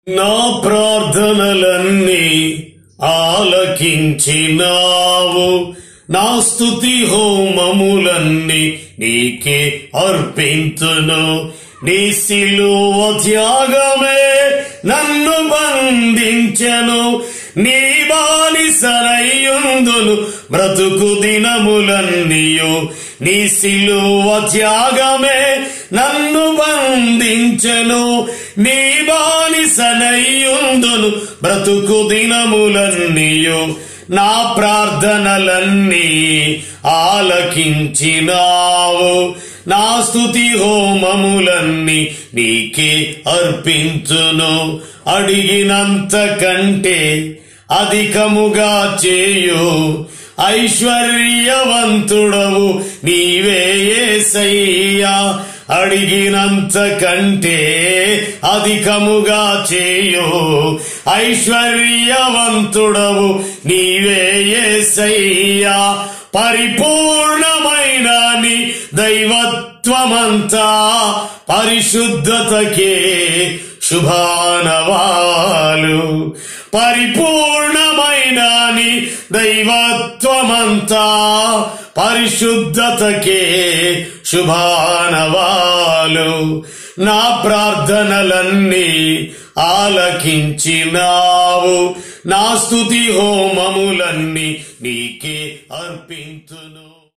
నా ప్రార్థనలన్నీ ఆలకించినావు నా స్తుతి హోమములన్నీ నీకే అర్పింతును నీ సిలువ త్యాగమే నన్ను బంధించెను నీ బానిసనయ్యుందును బ్రతుకు దినములన్నీయు నీ సిలువ త్యాగమే నన్ను బంధించెను నీ బానిసనయ్యుందును బ్రతుకు దినములన్నీయు నా ప్రార్థనలన్నీ ఆలకించినావు నా స్తుతి హోమములన్నీ నీకే అర్పించును అడిగినంత కంటే అధికముగా చేయు ఐశ్వర్యవంతుడవు నీవే యేసయ్యా అడిగినంత కంటే అధికముగా చేయు ఐశ్వర్యవంతుడవు నీవే యేసయ్యా పరిపూర్ణమైన నీ దైవత్వమంతా పరిశుద్ధతకే శుభానవాలు పరిపూర్ణమైన నీ దైవత్వమంతా పరిశుద్ధతకే శుభానవాలు నా ప్రార్థనలన్నీ ఆలకించినావు నా స్తుతి హోమములన్నీ నీకే అర్పించును